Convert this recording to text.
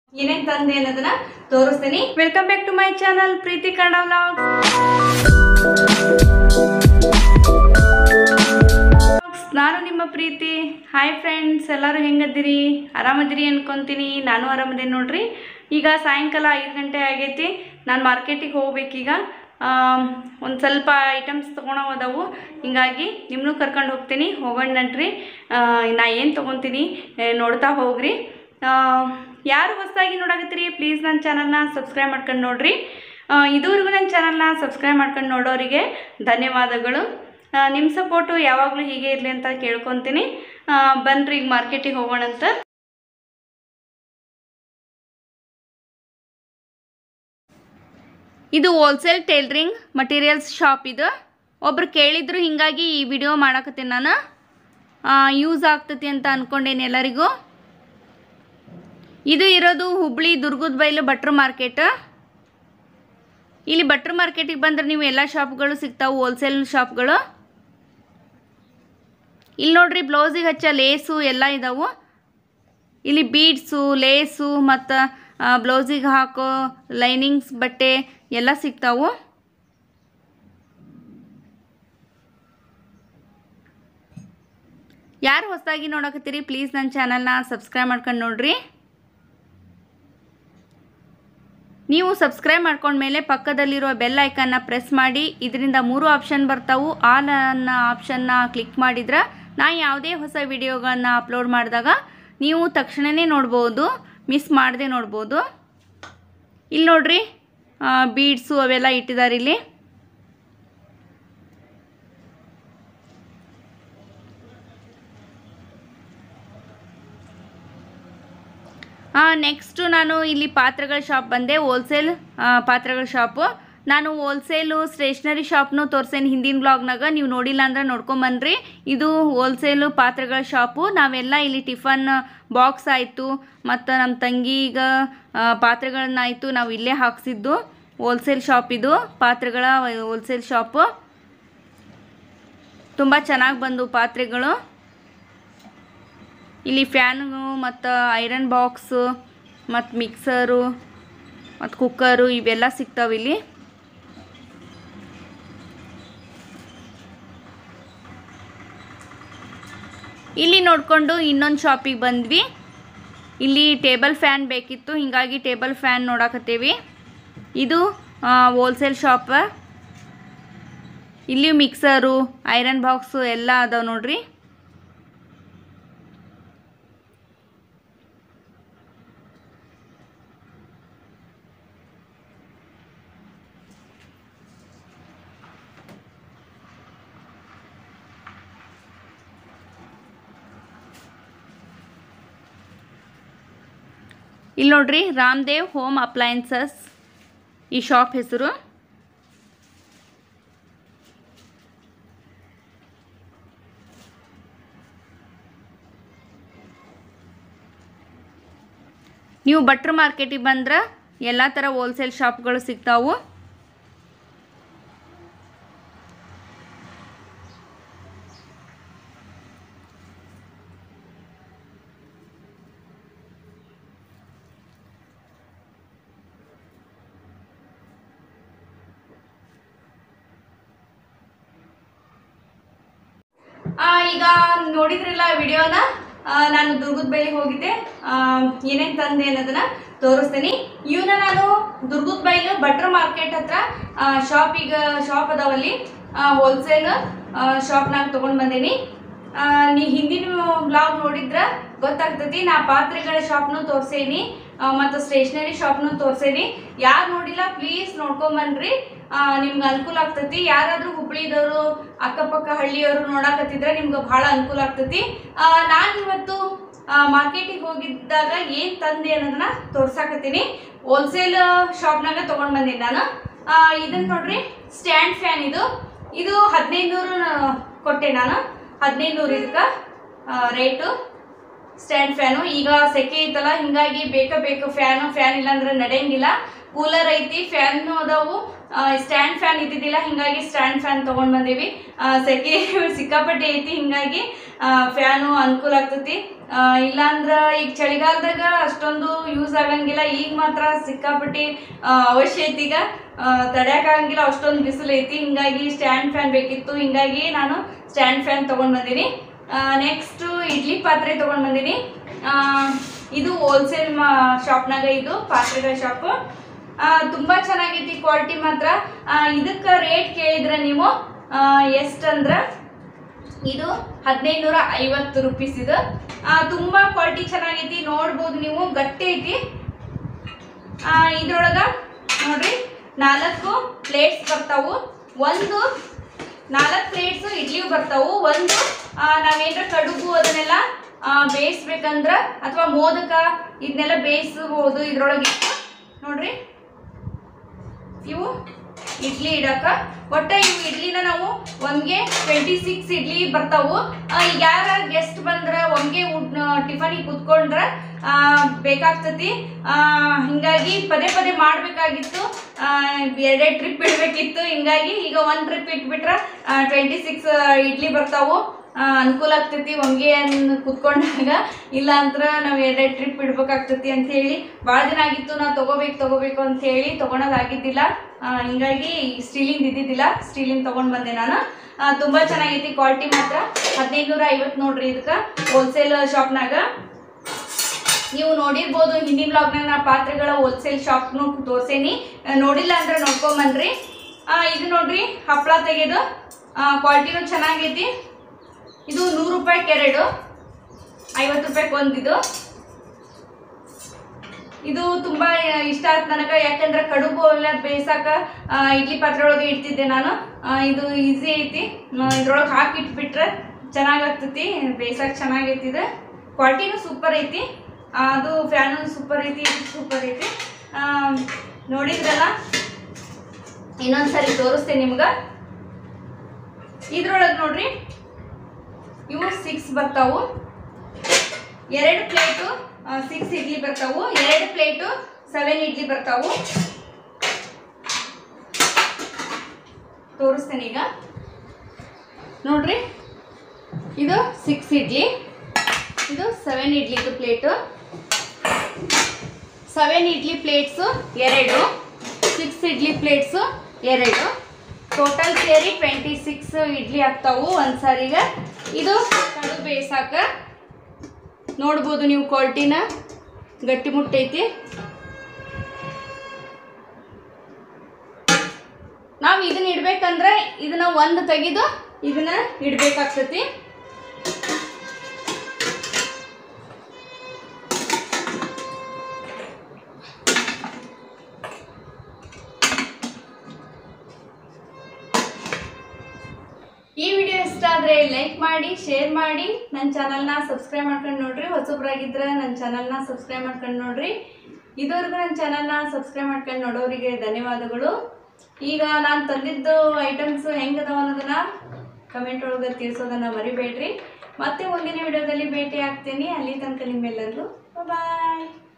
ಏನೇನ್ ತಂದೆ ಅನ್ನೋದನ್ನ ತೋರಿಸ್ತೀನಿ welcome back to my channel Preethi Kannada vlog ನಾನು ನಿಮ್ಮ ಪ್ರೀತಿ ಹಾಯ್ ಫ್ರೆಂಡ್ಸ್ ಎಲ್ಲರೂ ಹೆಂಗದಿರಿ ಆರಾಮದಿರಿ ಅನ್ಕೊಂತೀನಿ ನಾನು ಆರಾಮದೇನಿ ನೋಡ್ರಿ ಈಗ ಸಾಯಂಕಾಲ ಐದು ಗಂಟೆ ಆಗೈತಿ ನಾನು ಮಾರ್ಕೆಟಿಗೆ ಹೋಗ್ಬೇಕೀಗ ಒಂದು ಸ್ವಲ್ಪ ಐಟಮ್ಸ್ ತೊಗೊಳವು ಅದಾವು ಹಿಂಗಾಗಿ ನಿಮ್ಮನ್ನೂ ಕರ್ಕೊಂಡು ಹೋಗ್ತೀನಿ ಹೋಗೋಣ ನನ್ರಿ ನಾ ಏನು ತೊಗೊತೀನಿ ಏ, ನೋಡ್ತಾ ಹೋಗ್ರಿ ಆ, ಯಾರು ಹೊಸದಾಗಿ ನೋಡಕತ್ತೀರಿ ಪ್ಲೀಸ್ ನನ್ನ ಚಾನಲ್ನ ಸಬ್ಸ್ಕ್ರೈಬ್ ಮಾಡ್ಕೊಂಡು ನೋಡ್ರಿ ಆ, ಇದುವರೆಗೂ ನನ್ನ ಚಾನಲ್ನ ಸಬ್ಸ್ಕ್ರೈಬ್ ಮಾಡ್ಕೊಂಡು ನೋಡೋರಿಗೆ ಧನ್ಯವಾದಗಳು ಆ, ನಿಮ್ಮ ಸಪೋರ್ಟು ಯಾವಾಗಲೂ ಹೀಗೆ ಇರಲಿ ಅಂತ ಕೇಳ್ಕೊತೀನಿ ಆ, ಬನ್ರಿ ಈಗ ಮಾರ್ಕೆಟಿಗೆ ಹೋಗೋಣಂತ ಇದು ಹೋಲ್ಸೇಲ್ ಟೇಲ್ರಿಂಗ್ ಮಟೀರಿಯಲ್ಸ್ ಶಾಪ್ ಇದು ಒಬ್ರು ಕೇಳಿದ್ರು ಹಿಂಗಾಗಿ ಈ ವಿಡಿಯೋ ಮಾಡಕತ್ತೀನಿ ನಾನು ಯೂಸ್ ಆಗ್ತತಿ ಅಂತ ಅಂದ್ಕೊಂಡೇನಿ ಎಲ್ಲರಿಗೂ ಇದು ಇರೋದು ಹುಬ್ಳಿ ದುರ್ಗದ ಬೈಲು ಭಟ್ರು ಮಾರ್ಕೆಟ್ ಇಲ್ಲಿ ಭಟ್ರು ಮಾರ್ಕೆಟಿಗೆ ಬಂದ್ರೆ ನೀವು ಎಲ್ಲ ಶಾಪ್ಗಳು ಸಿಗ್ತಾವೆ ಹೋಲ್ಸೇಲ್ ಶಾಪ್ಗಳು ಇಲ್ಲಿ ನೋಡ್ರಿ ಬ್ಲೌಸಿಗೆ ಹಚ್ಚ ಲೇಸು ಎಲ್ಲ ಇದಾವು ಇಲ್ಲಿ ಬೀಡ್ಸು ಲೇಸು ಮತ್ತು ಬ್ಲೌಸಿಗೆ ಹಾಕೋ ಲೈನಿಂಗ್ಸ್ ಬಟ್ಟೆ ಎಲ್ಲ ಸಿಗ್ತಾವು ಯಾರು ಹೊಸದಾಗಿ ನೋಡಕತ್ತೀರಿ ಪ್ಲೀಸ್ ನನ್ನ ಚಾನಲ್ನ ಸಬ್ಸ್ಕ್ರೈಬ್ ಮಾಡ್ಕೊಂಡು ನೋಡ್ರಿ ನೀವು ಸಬ್ಸ್ಕ್ರೈಬ್ ಮಾಡ್ಕೊಂಡ್ಮೇಲೆ ಪಕ್ಕದಲ್ಲಿರೋ ಬೆಲ್ ಐಕನ್ನ ಪ್ರೆಸ್ ಮಾಡಿ ಇದರಿಂದ ಮೂರು ಆಪ್ಷನ್ ಬರ್ತಾವು ಆಲ್ ಅನ್ನೋ ಆಪ್ಷನ್ನ ಕ್ಲಿಕ್ ಮಾಡಿದ್ರೆ ನಾ ಯಾವುದೇ ಹೊಸ ವಿಡಿಯೋಗಳನ್ನ ಅಪ್ಲೋಡ್ ಮಾಡಿದಾಗ ನೀವು ತಕ್ಷಣವೇ ನೋಡ್ಬೋದು ಮಿಸ್ ಮಾಡದೆ ನೋಡ್ಬೋದು ಇಲ್ಲಿ ನೋಡ್ರಿ ಬೀಡ್ಸು ಅವೆಲ್ಲ ಇಟ್ಟಿದ್ದಾರೆ ಇಲ್ಲಿ ನೆಕ್ಸ್ಟು ನಾನು ಇಲ್ಲಿ ಪಾತ್ರೆಗಳ ಶಾಪ್ ಬಂದೆ ಹೋಲ್ಸೇಲ್ ಪಾತ್ರೆಗಳ ಶಾಪು ನಾನು ಹೋಲ್ಸೇಲು ಸ್ಟೇಷ್ನರಿ ಶಾಪ್ನು ತೋರ್ಸೇನಿ ಹಿಂದಿನ ಬ್ಲಾಗ್ನಾಗ ನೀವು ನೋಡಿಲ್ಲ ಅಂದ್ರೆ ನೋಡ್ಕೊಂಬನ್ರಿ ಇದು ಹೋಲ್ಸೇಲು ಪಾತ್ರೆಗಳ ಶಾಪು ನಾವೆಲ್ಲ ಇಲ್ಲಿ ಟಿಫನ್ ಬಾಕ್ಸ್ ಆಯಿತು ಮತ್ತು ನಮ್ಮ ತಂಗಿಗ ಆ, ಪಾತ್ರೆಗಳನ್ನಾಯಿತು ನಾವು ಇಲ್ಲೇ ಹಾಕ್ಸಿದ್ದು ಹೋಲ್ಸೇಲ್ ಶಾಪ್ ಇದು ಪಾತ್ರೆಗಳ ಹೋಲ್ಸೇಲ್ ಶಾಪು ತುಂಬ ಚೆನ್ನಾಗಿ ಬಂದು ಪಾತ್ರೆಗಳು ಇಲ್ಲಿ ಫ್ಯಾನು ಮತ್ತು ಐರನ್ ಬಾಕ್ಸು ಮತ್ತು ಮಿಕ್ಸರು ಮತ್ತು ಕುಕ್ಕರು ಇವೆಲ್ಲ ಸಿಗ್ತಾವೆ ಇಲ್ಲಿ ಇಲ್ಲಿ ನೋಡಿಕೊಂಡು ಇನ್ನೊಂದು ಶಾಪಿಗೆ ಬಂದ್ವಿ ಇಲ್ಲಿ ಟೇಬಲ್ ಫ್ಯಾನ್ ಬೇಕಿತ್ತು ಹೀಗಾಗಿ ಟೇಬಲ್ ಫ್ಯಾನ್ ನೋಡಕತ್ತೀವಿ ಇದು ಹೋಲ್ಸೇಲ್ ಶಾಪ್ ಇಲ್ಲಿ ಮಿಕ್ಸರು ಐರನ್ ಬಾಕ್ಸು ಎಲ್ಲ ಅದಾವೆ ನೋಡ್ರಿ ಇಲ್ಲಿ ನೋಡ್ರಿ ರಾಮದೇವ್ ಹೋಮ್ ಅಪ್ಲಯನ್ಸಸ್ ಈ ಶಾಪ್ ಹೆಸರು ನೀವು ಭಟ್ರು ಮಾರ್ಕೆಟಿಗೆ ಬಂದ್ರೆ ಎಲ್ಲ ಥರ ಹೋಲ್ಸೇಲ್ ಶಾಪ್ಗಳು ಸಿಗ್ತಾವು ಆ, ಈಗ ನೋಡಿದ್ರಲ್ಲ ವಿಡಿಯೋನ ನಾನು ದುರ್ಗದ ಬೈಲಿಗೆ ಹೋಗಿದ್ದೆ ಆ, ಏನೇನ್ ತಂದೆ ಅನ್ನೋದನ್ನ ತೋರಿಸ್ತೀನಿ ಇವನ್ನ ನಾನು ದುರ್ಗದ ಬೈಲು ಭಟ್ರ ಮಾರ್ಕೆಟ್ ಹತ್ರ ಶಾಪ್ ಈಗ ಶಾಪ್ ಅದಾವಲ್ಲಿ ಹೋಲ್ಸೇಲ್ ಶಾಪ್ನಾಗ ತೊಗೊಂಡು ಬಂದೀನಿ ಆ, ನೀ ಹಿಂದಿನ ಬ್ಲಾಗ್ ನೋಡಿದ್ರ ಗೊತ್ತಾಗ್ತತಿ ನಾ ಪಾತ್ರೆಗಳ ಶಾಪ್ನು ತೋರ್ಸೇನಿ ಮತ್ತು ಸ್ಟೇಷನರಿ ಶಾಪ್ನು ತೋರ್ಸೇನಿ ಯಾರು ನೋಡಿಲ್ಲ ಪ್ಲೀಸ್ ನೋಡ್ಕೊಂಬನ್ರಿ ಆ, ನಿಮ್ಗೆ ಅನುಕೂಲ ಆಗ್ತತಿ ಯಾರಾದ್ರೂ ಹುಬ್ಳಿದವರು ಅಕ್ಕಪಕ್ಕ ಹಳ್ಳಿಯವರು ನೋಡಾಕತ್ತಿದ್ರೆ ನಿಮ್ಗೆ ಬಹಳ ಅನುಕೂಲ ಆಗ್ತತಿ ನಾನು ಇವತ್ತು ಮಾರ್ಕೆಟಿಗೆ ಹೋಗಿದ್ದಾಗ ಏನು ತಂದೆ ಅನ್ನೋದನ್ನ ತೋರ್ಸಾಕತ್ತೀನಿ ಹೋಲ್ಸೇಲ್ ಶಾಪ್ನಾಗ ತೊಗೊಂಡು ಬಂದೀನಿ ನಾನು ಆ, ಇದನ್ನ ನೋಡ್ರಿ ಸ್ಟ್ಯಾಂಡ್ ಫ್ಯಾನ್ ಇದು ಇದು ಹದಿನೈದು ನೂರು ಕೊಟ್ಟೆ ನಾನು ಹದಿನೈದು ನೂರು ಇದಕ್ಕೆ ರೇಟು ಸ್ಟ್ಯಾಂಡ್ ಫ್ಯಾನು ಈಗ ಸೆಕೆ ಐತಲ್ಲ ಹಿಂಗಾಗಿ ಬೇಕ ಬೇಕು ಫ್ಯಾನು ಫ್ಯಾನ್ ಇಲ್ಲಾಂದ್ರೆ ನಡೆಯಂಗಿಲ್ಲ ಕೂಲರ್ ಐತಿ ಫ್ಯಾನ್ ಅದಾವು ಸ್ಟ್ಯಾಂಡ್ ಫ್ಯಾನ್ ಇದ್ದಿದ್ದಿಲ್ಲ ಹಿಂಗಾಗಿ ಸ್ಟ್ಯಾಂಡ್ ಫ್ಯಾನ್ ತಗೊಂಡ್ ಬಂದೀವಿ ಆ, ಸೆಕೆ ಸಿಕ್ಕಾಪಟ್ಟೆ ಐತಿ ಹಿಂಗಾಗಿ ಫ್ಯಾನು ಅನುಕೂಲ ಆಗ್ತೈತಿ ಆ, ಇಲ್ಲಾಂದ್ರ ಈಗ ಚಳಿಗಾಲದಾಗ ಅಷ್ಟೊಂದು ಯೂಸ್ ಆಗಂಗಿಲ್ಲ ಈಗ ಮಾತ್ರ ಸಿಕ್ಕಾಪಟ್ಟಿ ಆ, ಅವಶ್ಯ ಐತಿ ಈಗ ತಡ್ಯಾಕಾಗಂಗಿಲ್ಲ ಅಷ್ಟೊಂದು ಬಿಸಿಲು ಐತಿ ಹಿಂಗಾಗಿ ಸ್ಟ್ಯಾಂಡ್ ಫ್ಯಾನ್ ಬೇಕಿತ್ತು ಹಿಂಗಾಗಿ ನಾನು ಸ್ಟ್ಯಾಂಡ್ ಫ್ಯಾನ್ ತಗೊಂಡ್ ಬಂದೀನಿ ನೆಕ್ಸ್ಟ್ ಇಡ್ಲಿ ಪಾತ್ರೆ ತಗೊಂಡ್ ಬಂದೀನಿ ಆ, ಇದು ಹೋಲ್ಸೇಲ್ ಶಾಪ್ನಾಗ ಇದು ಪಾತ್ರೆಗಳ ಶಾಪ್ ತುಂಬಾ ಚೆನ್ನಾಗೈತಿ ಕ್ವಾಲಿಟಿ ಮಾತ್ರ ಇದಕ್ಕೆ ರೇಟ್ ಕೇಳಿದ್ರೆ ನೀವು ಎಷ್ಟಂದ್ರ ಇದು ಹದಿನೈದು ನೂರ ಐವತ್ತು ರುಪೀಸ್ ಇದು ಆ, ತುಂಬಾ ಕ್ವಾಲಿಟಿ ಚೆನ್ನಾಗೈತಿ ನೋಡ್ಬೋದು ನೀವು ಗಟ್ಟಿ ಐತಿ ಆ, ಇದ್ರೊಳಗ ನೋಡ್ರಿ ನಾಲ್ಕು ಪ್ಲೇಟ್ಸ್ ಬರ್ತಾವು ಒಂದು ನಾಲ್ಕು ಪ್ಲೇಟ್ಸ್ ಇಡ್ಲಿ ಬರ್ತಾವು ಒಂದು ಆ, ನಾವೇನ್ರ ಕಡುಬು ಅದನ್ನೆಲ್ಲ ಆ, ಬೇಯಿಸ್ಬೇಕಂದ್ರ ಅಥವಾ ಮೋದಕ ಇದನ್ನೆಲ್ಲ ಬೇಯಿಸಬಹುದು ಇದ್ರೊಳಗೆ ಇಟ್ಟು ನೋಡ್ರಿ ಇವು ಇಡ್ಲಿ ಇಡಕ ಒಟ್ಟ ಇವು ಇಡ್ಲಿನ ನಾವು ಒಮ್ಗೆ ಟ್ವೆಂಟಿ ಸಿಕ್ಸ್ ಇಡ್ಲಿ ಬರ್ತಾವು ಆ, ಈಗ ಯಾರ ಗೆಸ್ಟ್ ಬಂದ್ರ ಒಮ್ಗೆ ಟಿಫನಿಗೆ ಕುತ್ಕೊಂಡ್ರ ಆ, ಬೇಕಾಗ್ತತಿ ಆ, ಹಿಂಗಾಗಿ ಪದೇ ಪದೇ ಮಾಡ್ಬೇಕಾಗಿತ್ತು ಎರಡೆರಡು ಟ್ರಿಪ್ ಇಡ್ಬೇಕಿತ್ತು ಹಿಂಗಾಗಿ ಈಗ ಒಂದ್ ಟ್ರಿಪ್ ಇಟ್ಬಿಟ್ರ ಟ್ವೆಂಟಿ ಸಿಕ್ಸ್ ಇಡ್ಲಿ ಬರ್ತಾವು ಆ, ಅನುಕೂಲ ಆಗ್ತೈತಿ ಒಮ್ಗೆ ಅನ್ ಕುತ್ಕೊಂಡಾಗ ಇಲ್ಲ ಅಂದ್ರ ನಾವ್ ಎರಡೆರಡು ಟ್ರಿಪ್ ಇಡ್ಬೇಕಾಗ್ತೈತಿ ಅಂತ ಹೇಳಿ ಭಾಳ ದಿನ ಆಗಿತ್ತು ನಾ ತಗೋಬೇಕು ತಗೋಬೇಕು ಅಂತ ಹೇಳಿ ತಗೊಳೋದಾಗಿದ್ದಿಲ್ಲ ಆ, ಹಿಂಗಾಗಿ ಸ್ಟೀಲಿಂದ ಇದ್ದಿದ್ದಿಲ್ಲ ಸ್ಟೀಲಿಂದ ತಗೊಂಡ್ ಬಂದೆ ನಾನು ಆ, ತುಂಬಾ ಚೆನ್ನಾಗೈತಿ ಕ್ವಾಲಿಟಿ ಮಾತ್ರ ಹದಿನೈದು ನೂರ ಐವತ್ತು ನೋಡ್ರಿ ಇದಕ್ಕೆ ಹೋಲ್ಸೇಲ್ ಶಾಪ್ನಾಗ ನೀವು ನೋಡಿರ್ಬೋದು ಹಿಂದಿನ ಬ್ಲಾಗ್ನಾಗ ನಾ ಪಾತ್ರೆಗಳ ಹೋಲ್ಸೇಲ್ ಶಾಪ್ನು ತೋರ್ಸೇನಿ ಆ, ನೋಡಿಲ್ಲ ಅಂದ್ರೆ ನೋಡ್ಕೊಂಬನ್ರಿ ಆ, ಇದು ನೋಡ್ರಿ ಹಪ್ಪಳ ತೆಗೆದು ಕ್ವಾಲಿಟಿನೂ ಚೆನ್ನಾಗೈತಿ ಇದು ನೂರು ರೂಪಾಯಿ ಕೆರೆಡು ಐವತ್ತು ರೂಪಾಯಿಗೆ ಒಂದಿದು ಇದು ತುಂಬಾ ಇಷ್ಟ ಆಯ್ತು ನನಗೆ ಯಾಕಂದ್ರೆ ಕಡುಬು ಎಲ್ಲ ಬೇಯಿಸಾಕ ಆ, ಇಡ್ಲಿ ಪಾತ್ರೆ ಒಳಗೆ ಇಡ್ತಿದ್ದೆ ನಾನು ಆ, ಇದು ಈಸಿ ಐತಿ ಇದ್ರೊಳಗೆ ಹಾಕಿ ಇಟ್ಬಿಟ್ರೆ ಚೆನ್ನಾಗಾಗ್ತೈತಿ ಬೇಯಿಸಕ್ಕೆ ಚೆನ್ನಾಗೈತಿ ಇದು ಕ್ವಾಲಿಟಿನೂ ಸೂಪರ್ ಐತಿ ಆ, ಅದು ಫ್ಯಾನು ಸೂಪರ್ ಐತಿ ಇದು ಸೂಪರ್ ಐತಿ ಆ, ನೋಡಿದ್ರಲ್ಲ ಇನ್ನೊಂದ್ಸರಿ ತೋರಿಸ್ತೇನೆ ನಿಮ್ಗೆ ಇದ್ರೊಳಗೆ ನೋಡ್ರಿ ಇವು ಸಿಕ್ಸ್ ಬರ್ತಾವು ಎರಡು ಪ್ಲೇಟು ಸಿಕ್ಸ್ ಇಡ್ಲಿ ಬರ್ತಾವು ಎರಡು ಪ್ಲೇಟು ಸೆವೆನ್ ಇಡ್ಲಿ ಬರ್ತಾವು ತೋರಿಸ್ತೇನೆ ಈಗ ನೋಡ್ರಿ ಇದು ಸಿಕ್ಸ್ ಇಡ್ಲಿ ಇದು ಸೆವೆನ್ ಇಡ್ಲಿದು ಪ್ಲೇಟು ಸೆವೆನ್ ಇಡ್ಲಿ ಪ್ಲೇಟ್ಸು ಎರಡು ಸಿಕ್ಸ್ ಇಡ್ಲಿ ಪ್ಲೇಟ್ಸು ಎರಡು ಟೋಟಲ್ ಸೇರಿ ಟ್ವೆಂಟಿ ಸಿಕ್ಸ್ ಇಡ್ಲಿ ಆಗ್ತಾವು ಒಂದು ಸಾರಿಗೆ ಇದು ಕಡು ಬೇಯಿಸಾಕ ನೋಡ್ಬೋದು ನೀವು ಕ್ವಾಲಿಟಿನ ಗಟ್ಟಿ ಮುಟ್ಟೈತಿ ನಾವು ಇದನ್ನ ಇಡ್ಬೇಕಂದ್ರೆ ಇದನ್ನ ಒಂದು ತೆಗೆದು ಇದನ್ನ ಇಡ್ಬೇಕಾಗ್ತತಿ ಈ ವಿಡಿಯೋ ಇಷ್ಟ ಆದರೆ ಲೈಕ್ ಮಾಡಿ ಶೇರ್ ಮಾಡಿ ನನ್ನ ಚಾನಲ್ನ ಸಬ್ಸ್ಕ್ರೈಬ್ ಮಾಡ್ಕೊಂಡು ನೋಡ್ರಿ ಹೊಸಬ್ರಾಗಿದ್ರೆ ನನ್ನ ಚಾನಲ್ನ ಸಬ್ಸ್ಕ್ರೈಬ್ ಮಾಡ್ಕೊಂಡು ನೋಡ್ರಿ ಇದುವರೆಗೂ ನನ್ನ ಚಾನಲ್ನ ಸಬ್ಸ್ಕ್ರೈಬ್ ಮಾಡ್ಕೊಂಡು ನೋಡೋರಿಗೆ ಧನ್ಯವಾದಗಳು ಈಗ ನಾನು ತಂದಿದ್ದು ಐಟಮ್ಸ್ ಹೆಂಗದವ ಅನ್ನೋದನ್ನ ಕಮೆಂಟ್ ಒಳಗೆ ತಿಳಿಸೋದನ್ನ ಮರಿಬೇಡ್ರಿ ಮತ್ತೆ ಮುಂದಿನ ವಿಡಿಯೋದಲ್ಲಿ ಭೇಟಿ ಆಗ್ತೀನಿ ಅಲ್ಲಿ ತನಕ ನಿಮ್ಮೆಲ್ಲರಿಗೂ ಬಾಯ್